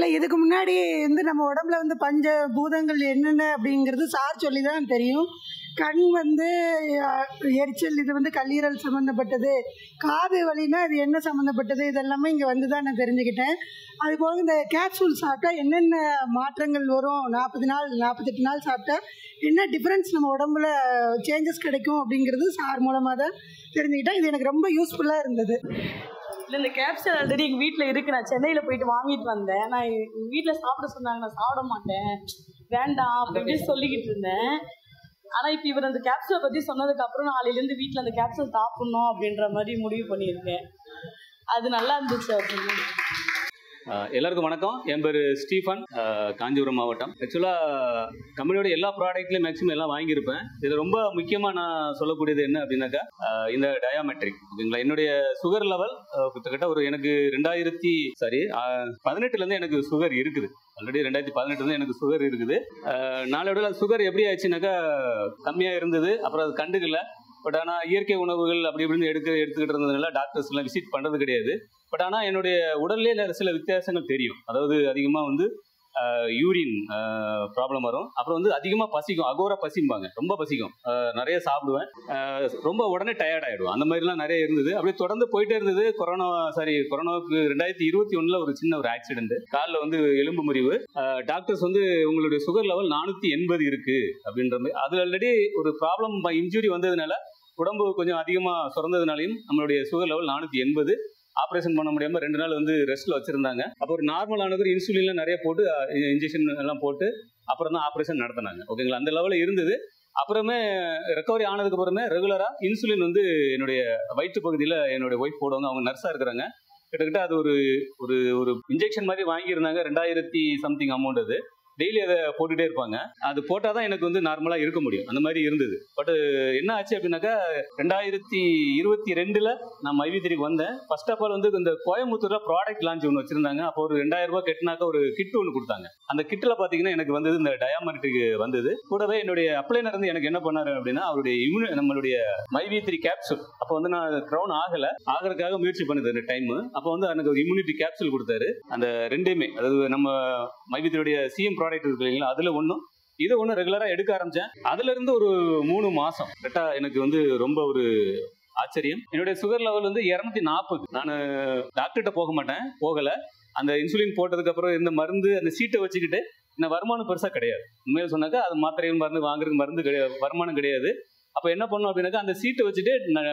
இதுக்கு முன்னாடி வந்து நம்ம உடம்புல வந்து பஞ்ச பூதங்கள் என்னென்ன அப்படிங்கிறது சார் சொல்லி தான் தெரியும் கண் வந்து அஹ், எரிச்சல் இது வந்து கல்லீரல் சம்மந்தப்பட்டது காது வலினா இது என்ன சம்மந்தப்பட்டது இதெல்லாமே இங்கே வந்து தான் நான் தெரிஞ்சுக்கிட்டேன் அது போக இந்த கேப்சூல் சாப்பிட்டா என்னென்ன மாற்றங்கள் வரும் நாற்பது நாள் நாற்பத்தெட்டு நாள் சாப்பிட்டா என்ன டிஃப்ரென்ஸ் நம்ம உடம்புல சேஞ்சஸ் கிடைக்கும் அப்படிங்கிறது சார் மூலமாக தான் தெரிஞ்சுக்கிட்டேன் இது எனக்கு ரொம்ப யூஸ்ஃபுல்லாக இருந்தது இல்லை இந்த கேப்சூல் ஆல்ரெடி எங்கள் வீட்டில் இருக்கு நான் சென்னையில் போயிட்டு வாங்கிட்டு வந்தேன் நான் எங்கள் வீட்டில் சாப்பிட சொன்னாங்க நான் சாப்பிட மாட்டேன் வேண்டாம் அப்படி இப்படின்னு சொல்லிக்கிட்டு இருந்தேன் ஆனால் இப்போ இவர் அந்த கேப்சூலை பற்றி சொன்னதுக்கு அப்புறம் நாளையிலேருந்து வீட்டில் அந்த கேப்சூல் சாப்பிட்ணும் அப்படின்ற மாதிரி முடிவு பண்ணியிருக்கேன் அது நல்லா இருந்துச்சு அப்படின்னு ஆஹ் எல்லாருக்கும் வணக்கம் என் பேர் ஸ்டீஃபன் ஆஹ் காஞ்சிபுரம் மாவட்டம் ஆக்சுவலாக கம்பெனியோட எல்லா ப்ராடக்ட்லையும் மேக்ஸிமம் எல்லாம் வாங்கியிருப்பேன் இது ரொம்ப முக்கியமாக நான் சொல்லக்கூடியது என்ன அப்படின்னாக்கா ஆஹ் இந்த டயாமெட்ரிக் ஓகேங்களா என்னுடைய சுகர் லெவல் கிட்டத்தட்ட ஒரு எனக்கு ரெண்டாயிரத்தி சாரி பதினெட்டுலேருந்து எனக்கு சுகர் இருக்குது ஆல்ரெடி ரெண்டாயிரத்தி பதினெட்டுலேருந்து எனக்கு சுகர் இருக்குது ஆஹ் நாளடைவில் சுகர் எப்படி ஆச்சுனாக்கா கம்மியாக இருந்தது அப்புறம் அது கண்டுக்கல பட் ஆனால் இயற்கை உணவுகள் அப்படி இப்படின்னு எடுக்க எடுத்துக்கிட்டு இருந்ததுனால டாக்டர்ஸ்லாம் விசிட் பண்ணுறது கிடையாது பட் ஆனால் என்னுடைய உடல்லே நிறைய சில வித்தியாசங்கள் தெரியும் அதாவது அதிகமாக வந்து யூரின் ப்ராப்ளம் வரும் அப்புறம் வந்து அதிகமாக பசிக்கும் அகோர பசிம்பாங்க ரொம்ப பசிக்கும் ஆஹ் நிறைய சாப்பிடுவேன் ஆஹ் ரொம்ப உடனே டயர்ட் ஆயிடுவோம் அந்த மாதிரிலாம் நிறைய இருந்தது அப்படியே தொடர்ந்து போயிட்டே இருந்தது கொரோனா சாரி கொரோனாவுக்கு ரெண்டாயிரத்தி இருபத்தி ஒன்றில் ஒரு சின்ன ஒரு ஆக்சிடென்ட் காலில் வந்து எலும்பு முறிவு டாக்டர்ஸ் வந்து உங்களுடைய சுகர் லெவல் நானூற்றி எண்பது இருக்கு அப்படின்ற மாதிரி அது ஆல்ரெடி ஒரு ப்ராப்ளம் இன்ஜுரி வந்ததுனால உடம்பு கொஞ்சம் அதிகமாக சுரந்ததுனாலையும் நம்மளுடைய சுகர் லெவல் நானூற்றி எண்பது ஆப்ரேஷன் பண்ண முடியாம ரெண்டு நாள் வந்து ரெஸ்ட்ல வச்சிருந்தாங்க அப்போ ஒரு நார்மல் ஆனது இன்சுலின்லாம் நிறைய போட்டு இன்ஜெக்ஷன் எல்லாம் போட்டு அப்புறம் தான் ஆப்ரேஷன் நடத்தினாங்க ஓகேங்களா அந்த லெவலில் இருந்தது அப்புறமே ரெக்கவரி ஆனதுக்கு அப்புறமே ரெகுலரா இன்சுலின் வந்து என்னுடைய வயிற்று பகுதியில் என்னுடைய ஒய்ஃப் போடுவாங்க அவங்க நர்ஸா இருக்கிறாங்க கிட்டத்தட்ட அது ஒரு ஒரு ஒரு இன்ஜெக்ஷன் மாதிரி வாங்கியிருந்தாங்க ரெண்டாயிரத்தி சம்திங் அமௌண்ட் அது டெய்லி அதை போட்டுட்டே இருப்பாங்க அது போட்டால் தான் எனக்கு வந்து நார்மலாக இருக்க முடியும் அந்த மாதிரி இருந்தது பட் என்ன ஆச்சு அப்படின்னாக்கா ரெண்டாயிரத்தி இருபத்தி ரெண்டுல நான் மைவித்திரிக்கு வந்தேன் ஃபர்ஸ்ட் ஆஃப் ஆல் வந்து இந்த கோயம்புத்தூர்ல ப்ராடக்ட் லான்ச் ஒன்று வச்சிருந்தாங்க அப்போ ஒரு ரெண்டாயிரம் ரூபாய் கட்டினாக்க ஒரு கிட் ஒன்று கொடுத்தாங்க அந்த கிட்டில் பார்த்தீங்கன்னா எனக்கு வந்தது இந்த டயாமெட்ரிக் வந்தது கூடவே என்னுடைய அப்ளைனர் வந்து எனக்கு என்ன பண்ணாரு அப்படின்னா அவருடைய இம்யூனி நம்மளுடைய மைவி த்ரீ கேப்சூல் அப்போ வந்து நான் க்ரௌன் ஆகல ஆகிறதுக்காக முயற்சி பண்ணுது அந்த டைம் அப்போ வந்து எனக்கு ஒரு இம்யூனிட்டி கேப்சூல் கொடுத்தாரு அந்த ரெண்டுமே அதாவது நம்ம மைவித்திரியுடைய சிஎம் ப்ராடக்ட் இருக்கு இல்லைங்களா அதுல ஒன்றும் இதை ஒன்று ரெகுலராக எடுக்க ஆரம்பிச்சேன் அதுல இருந்து ஒரு மூணு மாசம் கரெக்டா எனக்கு வந்து ரொம்ப ஒரு ஆச்சரியம் என்னுடைய சுகர் லெவல் வந்து இரநூத்தி நாற்பது நான் டாக்டர்கிட்ட போக மாட்டேன் போகல அந்த இன்சுலின் போட்டதுக்கு அப்புறம் இந்த மருந்து அந்த சீட்டை வச்சுக்கிட்டு இந்த வருமானம் பெருசா கிடையாது உண்மையில சொன்னாக்கா அது மாத்திரைகள் மருந்து வாங்குறதுக்கு மருந்து கிடையாது வருமானம் கிடையாது அப்ப என்ன பண்ணோம் அப்படின்னாக்கா அந்த சீட்டை வச்சுட்டு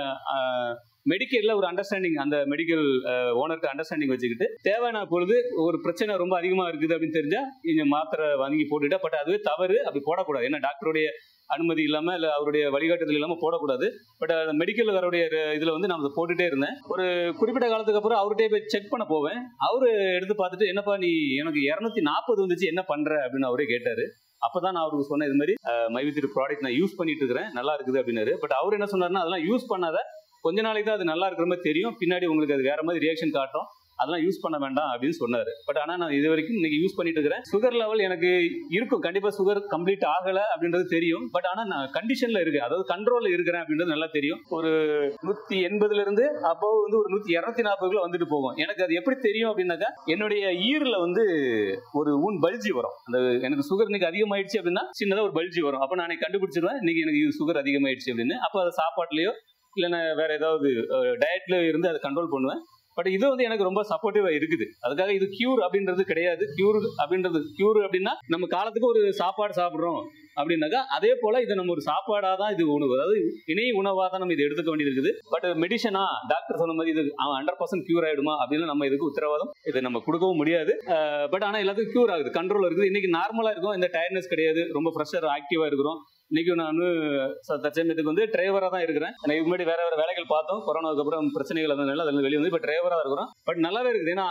மெடிக்கல்ல ஒரு அண்டர்ஸ்டாண்டிங் அந்த மெடிக்கல் ஓனருக்கு அண்டர்ஸ்டாண்டிங் வச்சுக்கிட்டு தேவையான பொழுது ஒரு பிரச்சனை ரொம்ப அதிகமா இருக்குது அப்படின்னு தெரிஞ்சா இங்க மாத்திரை வாங்கி போட்டுட்டா பட் அதுவே தவறு அப்படி போடக்கூடாது ஏன்னா டாக்டருடைய அனுமதி இல்லாம இல்ல அவருடைய வழிகாட்டுதல் இல்லாம போடக்கூடாது பட் மெடிக்கல் வரக்கூடிய இதுல வந்து நான் அதை போட்டுட்டே இருந்தேன் ஒரு குறிப்பிட்ட காலத்துக்கு அப்புறம் அவர்கிட்ட போய் செக் பண்ண போவேன் அவரு எடுத்து பார்த்துட்டு என்னப்பா நீ எனக்கு இரநூத்தி நாற்பது வந்துச்சு என்ன பண்ற அப்படின்னு அவரே கேட்டாரு அப்பதான் நான் அவருக்கு சொன்னேன் இது மாதிரி மைவித்திரி ப்ராடக்ட் நான் யூஸ் பண்ணிட்டு இருக்கிறேன் நல்லா இருக்குது அப்படின்னாரு பட் அவர் என்ன சொன்னாருன்னா அதெல்லாம் யூஸ் பண்ணாத கொஞ்ச நாளைக்கு தான் அது நல்லா இருக்கிற மாதிரி தெரியும் பின்னாடி உங்களுக்கு அது வேற மாதிரி ரியாக்ஷன் காட்டும் அதெல்லாம் யூஸ் பண்ண வேண்டாம் அப்படின்னு சொன்னாரு பட் ஆனா நான் இது வரைக்கும் இன்னைக்கு யூஸ் பண்ணிட்டு இருக்கிறேன் சுகர் லெவல் எனக்கு இருக்கும் கண்டிப்பா சுகர் கம்ப்ளீட் ஆகல அப்படின்றது தெரியும் பட் ஆனா நான் கண்டிஷன்ல இருக்கு அதாவது கண்ட்ரோல்ல இருக்கிறேன் அப்படின்றது நல்லா தெரியும் ஒரு நூத்தி எண்பதுல இருந்து அப்போ வந்து ஒரு நூத்தி இருநூத்தி நாற்பதுல வந்துட்டு போகும் எனக்கு அது எப்படி தெரியும் அப்படின்னாக்கா என்னுடைய ஈரல வந்து ஒரு ஊன் பல்ஜி வரும் அந்த எனக்கு சுகர் இன்னைக்கு அதிகமாயிடுச்சு அப்படின்னா சின்னதா ஒரு பல்ஜி வரும் அப்ப நான் கண்டுபிடிச்சிருவேன் இன்னைக்கு எனக்கு சுகர் அதிகமாயிடுச்சு அப்படின்னு அப்ப அது சாப்பாட்டுலயோ இல்லைன்னா வேற ஏதாவது டயட்ல இருந்து அதை கண்ட்ரோல் பண்ணுவேன் பட் இது வந்து எனக்கு ரொம்ப சப்போர்ட்டிவா இருக்குது அதுக்காக இது கியூர் அப்படின்றது கிடையாது கியூர் அப்படின்றது கியூர் அப்படின்னா நம்ம காலத்துக்கு ஒரு சாப்பாடு சாப்பிடுறோம் அப்படின்னாக்கா அதே போல இது நம்ம ஒரு சாப்பாடா தான் இது உணவு அதாவது இணை உணவா தான் நம்ம இது எடுத்துக்க வேண்டியது இருக்குது பட் மெடிசனா டாக்டர் சொன்ன மாதிரி இது ஹண்ட்ரட் பர்சன்ட் கியூர் ஆயிடுமா அப்படின்னு நம்ம இதுக்கு உத்தரவாதம் இதை நம்ம கொடுக்கவும் முடியாது பட் ஆனா எல்லாத்துக்கும் கியூர் ஆகுது கண்ட்ரோல் இருக்குது இன்னைக்கு நார்மலா இருக்கும் இந்த டயர்னஸ் கிடையாது ரொம்ப ஃப்ரெஷ்ஷாக ஆக்டிவா இருக்கிறோம் இன்னைக்கு நான் தற்சமயத்துக்கு வந்து டிரைவரா தான் இருக்கிறேன் எனக்கு முன்னாடி வேற வேற வேலைகள் பார்த்தோம் கொரோனாவுக்கு அப்புறம் பிரச்சனைகள் அதனால அதில் வெளியே வந்து இப்போ டிரைவரா இருக்கிறோம் பட் நல்லாவே இருக்குது ஏன்னா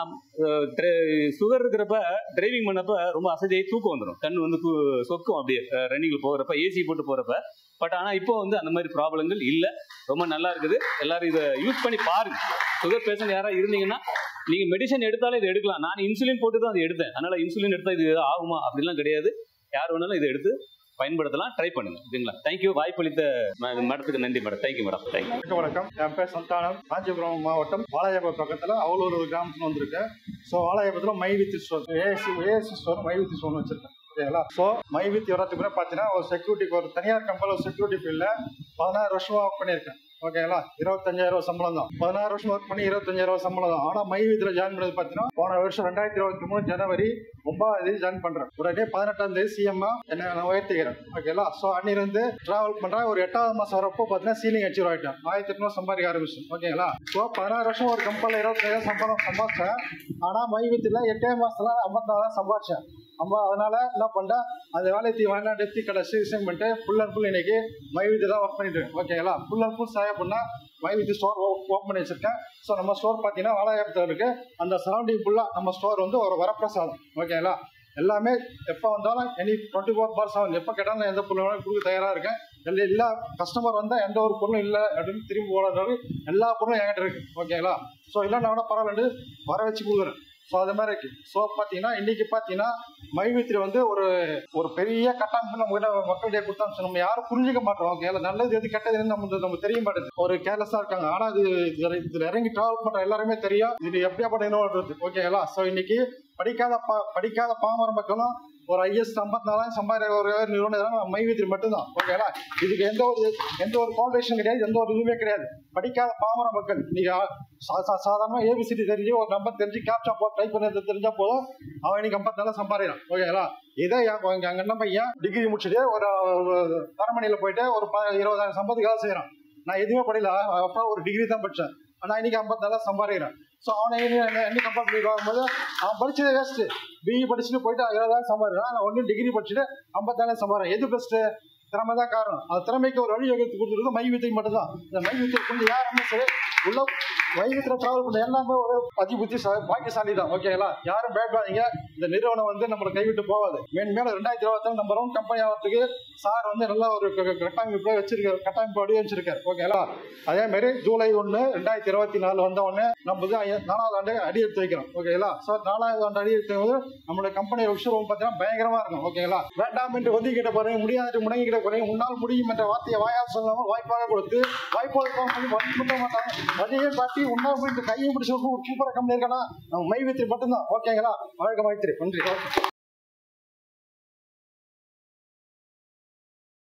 சுகர் இருக்கிறப்ப டிரைவிங் பண்ணப்ப ரொம்ப அசதியாகி தூக்கம் வந்துடும் கண் வந்து சொக்கும் அப்படியே ரன்னிங்ல போகிறப்ப ஏசி போட்டு போறப்ப பட் ஆனா இப்போ வந்து அந்த மாதிரி ப்ராப்ளங்கள் இல்லை ரொம்ப நல்லா இருக்குது எல்லாரும் இதை யூஸ் பண்ணி பாருங்க சுகர் பேஷண்ட் யாராவது இருந்தீங்கன்னா நீங்க மெடிசன் எடுத்தாலும் இதை எடுக்கலாம் நான் இன்சுலின் போட்டு தான் அதை எடுத்தேன் அதனால இன்சுலின் எடுத்தா இது ஆகுமா அப்படிலாம் கிடையாது யார் வேணாலும் இதை எடுத்து பயன்படுத்தலாம் ட்ரை பண்ணுங்க ஓகேங்களா தேங்க்யூ வாய்ப்பளித்த ம- மேடத்துக்கு நன்றி மேடம் தேங்க்யூ மேடம் தேங்க்யூ வணக்கம் வணக்கம் என் பேர் சந்தானம் காஞ்சிபுரம் மாவட்டம் வாலாயபுரம் பக்கத்தில் அவ்வளோ ஒரு கிராமத்துல வந்திருக்கேன் ஸோ வாலாயபுரத்தில் my with store ASC ASC store my with store வச்சிருக்கேன் ஓகேங்களா ஸோ மை வித் வரதுக்கு முன்னாடி பார்த்தீங்கன்னா ஒரு செக்யூரிட்டிக்கு ஒரு தனியார் கம்பெனியில் ஒரு செக்யூரிட்டி ஃபீல்டில் பதினாறு வருஷமா ஒர்க் பண்ணியிருக்கேன் ஓகேங்களா இருபத்தஞ்சாயிரம் ரூபா சம்பளம் தான் பதினாறு வருஷம் ஒர்க் பண்ணி இருபத்தஞ்சாயிரம் ரூபா சம்பளம் தான் ஆனால் மை வித்ல ஜாயின் பண்ணது பார்த்தீங்கன்னா போன வருஷம் ரெண்டாயிரத்தி இருபத்தி மூணு ஜனவரி ஒன்பதாம் தேதி ஜாயின் பண்றேன் உடனே பதினெட்டாம் தேதி சிஎம் என்ன நான் உயர்த்திக்கிறேன் ஓகேங்களா ஸோ அன்னிலிருந்து டிராவல் பண்றேன் ஒரு எட்டாவது மாசம் வரப்போ பார்த்தீங்கன்னா சீலிங் அச்சீவ் ஆயிட்டேன் ஆயிரத்தி எட்நூறு சம்பாதிக்க ஆரம்பிச்சேன் ஓகேங்களா ஸோ பதினாறு வருஷம் ஒரு கம்பெனியில் இருபத்தாயிரம் சம்பளம் சம்பாதிச்சேன் ஆனால் மை வித்தில் எட்டே மாசத்துல ஐம்பத்தாயிரம் சம்பாதிச்சேன் அம்மா அதனால என்ன பண்ணேன் அந்த வேலையை வேண்டாம் டெத்தி கடை சீசன் பண்ணிட்டு ஃபுல் அண்ட் ஃபுல் இன்னைக்கு மை வித்து தான் ஒர்க் பண்ணிட்டு இருக்கேன். ஓகேங்களா ஃபுல் அண்ட் ஃபுல் சேவை பண்ணா மை வித் ஸ்டோர் ஓப்பன் பண்ணி வச்சிருக்கேன் ஸோ நம்ம ஸ்டோர் பார்த்தீங்கன்னா வாழாயத்தில் இருக்கு அந்த சரௌண்டிங் ஃபுல்லாக நம்ம ஸ்டோர் வந்து ஒரு வரப்பிரசாதம் ஓகேங்களா எல்லாமே எப்போ வந்தாலும் any twenty four for seven எப்போ கேட்டாலும் நான் எந்த பொருள் வேணாலும் கொடுக்க தயாராக இருக்கேன் எல்லா எல்லா கஸ்டமர் வந்தால் எந்த ஒரு பொருளும் இல்லை அப்படின்னு திரும்பி போடாத எல்லா பொருளும் என்கிட்ட இருக்கு ஓகேங்களா ஸோ இல்லைன்னா கூட பரவாயில்ல வர வச்சு கொடுக்குறேன் ஸோ அது மாதிரி இருக்கு ஸோ பார்த்தீங்கன்னா இன்னைக்கு பார்த்தீங்கன்னா மைவித்திரி வந்து ஒரு ஒரு பெரிய கட்டமைப்பு நம்ம கிட்ட மக்கள்கிட்ட கொடுத்தா நம்ம யாரும் புரிஞ்சுக்க மாட்டோம் ஓகே நல்லது எது கெட்டது எதுன்னு நம்ம நம்ம தெரிய மாட்டேது ஒரு கேர்லெஸ்ஸா இருக்காங்க ஆனா இது இதுல இதுல இறங்கி டிராவல் பண்ற எல்லாருமே தெரியும் இது எப்படியாப்பட்ட இன்னொரு ஓகேங்களா ஸோ இன்னைக்கு படிக்காத பா படிக்காத பாமர மக்களும் ஒரு ஐஎஸ் ஐம்பத்தினாலும் சம்பாதிக்கிற ஒரு நிறுவனம் நம்ம மைவித்திரி மட்டும்தான் ஓகேங்களா இதுக்கு எந்த ஒரு எந்த ஒரு ஃபவுண்டேஷன் கிடையாது எந்த ஒரு இதுவுமே கிடையாது படிக்காத பாமர மக்கள் நீங்க சா- சா- சாதாரணமா ஏபிசிடி தெரிஞ்சு ஒரு நம்பர் தெரிஞ்சு கேப்சா போட்டு டைப் பண்ணது தெரிஞ்சா போதும் அவன் இன்னைக்கு ஐம்பத்தினால சம்பாதிக்கிறான் ஓகேங்களா இதே என் எங்க எங்க அண்ணன் பையன் டிகிரி முடிச்சுட்டு ஒரு ஒரு தரமணியில போயிட்டு ஒரு ப- இருபதாயிரம் சம்பளத்துக்கு வேலை செய்யறான் நான் எதுவுமே படிக்கல அப்பா ஒரு டிகிரி தான் படிச்சேன் ஆனா இன்னைக்கு ஐம்பத்தால சம்பாதிக்கிறேன் ஸோ அவனை என்ன கம்பேர் பண்ணி பார்க்கும்போது அவன் படிச்சதே வேஸ்ட் பிஇ படிச்சுட்டு போயிட்டு இருபதாயிரம் சம்பாதிக்கிறான் நான் ஒன்றும் டிகிரி படிச்சுட்டு ஐம்பத்தாயிரம் சம்பாதிக்கிறேன் எது பெஸ்ட் திறமை தான் காரணம் அந்த திறமைக்கு ஒரு வழி வகுத்து கொடுத்துருக்கு மை வித்தை மட்டும்தான் இந்த மை வித்தை கொண்டு யாருமே சரி உள்ள வைகத்தில் டிராவல் பண்ண எல்லாமே ஒரு அதி புத்தி பாக்கியசாலி தான் ஓகேங்களா யாரும் பயப்படாதீங்க இந்த நிறுவனம் வந்து நம்மளை கைவிட்டு போகாது மேன் மேல ரெண்டாயிரத்தி இருபத்தி நம்ம ரவுண்ட் கம்பெனி ஆகிறதுக்கு சார் வந்து நல்ல ஒரு க- க- கட்டமைப்பு வச்சிருக்காரு கட்டமைப்பு வடிவமைச்சிருக்காரு ஓகேங்களா அதே மாதிரி ஜூலை ஒன்று ரெண்டாயிரத்தி இருபத்தி நாலு வந்த உடனே நம்ம வந்து ஐய- நாலாவது ஆண்டு அடி எடுத்து வைக்கிறோம் ஓகேங்களா ஸோ நாலாவது ஆண்டு அடி எடுத்து போது நம்மளோட கம்பெனி விஷயம் பார்த்தீங்கன்னா பயங்கரமா இருக்கும் ஓகேங்களா வேண்டாம் என்று ஒதுக்கிட்ட போறீங்க முடியாத முடங்கிட்ட போறீங்க முன்னால் முடியும் என்ற வார்த்தையை வாயால் சொல்லாமல் வாய்ப்பாக கொடுத்து வாய்ப்பாக பண்ணி பண்ண மாட்டாங்க அதையே காட்டி உன்னால் போயிட்டு கையை பிடிச்சி சூப்பராக கம்பெனி இருக்கா நம்ம மை வித்திரி மட்டும்தான் ஓகேங்களா வாழ்க்கை மைத்திரி நன்றி